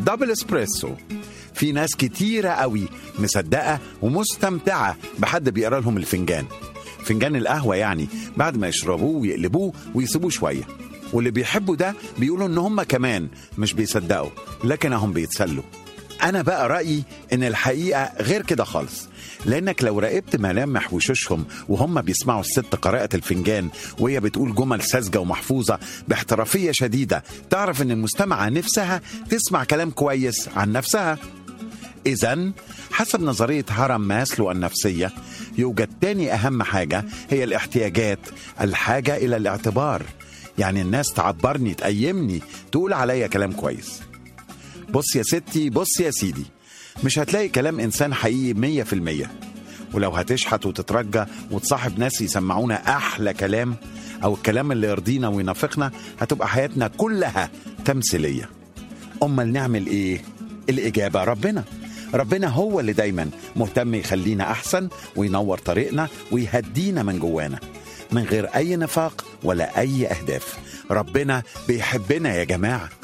دبل اسبريسو في ناس كتيرة قوي مصدقة ومستمتعة بحد بيقرا لهم الفنجان فنجان القهوة يعني بعد ما يشربوه ويقلبوه ويسيبوه شوية واللي بيحبوا ده بيقولوا ان هم كمان مش بيصدقوا لكن هم بيتسلوا انا بقى رايي ان الحقيقه غير كده خالص لانك لو راقبت ملامح وشوشهم وهم بيسمعوا الست قراءه الفنجان وهي بتقول جمل ساذجه ومحفوظه باحترافيه شديده تعرف ان المستمعه نفسها تسمع كلام كويس عن نفسها إذا حسب نظرية هرم ماسلو النفسية يوجد تاني أهم حاجة هي الاحتياجات الحاجة إلى الاعتبار يعني الناس تعبرني تقيمني تقول عليا كلام كويس بص يا ستي بص يا سيدي مش هتلاقي كلام إنسان حقيقي مية في المية ولو هتشحت وتترجى وتصاحب ناس يسمعونا أحلى كلام أو الكلام اللي يرضينا وينافقنا هتبقى حياتنا كلها تمثيلية أمال نعمل إيه؟ الإجابة ربنا ربنا هو اللي دايما مهتم يخلينا أحسن وينور طريقنا ويهدينا من جوانا من غير أي نفاق ولا أي أهداف ربنا بيحبنا يا جماعة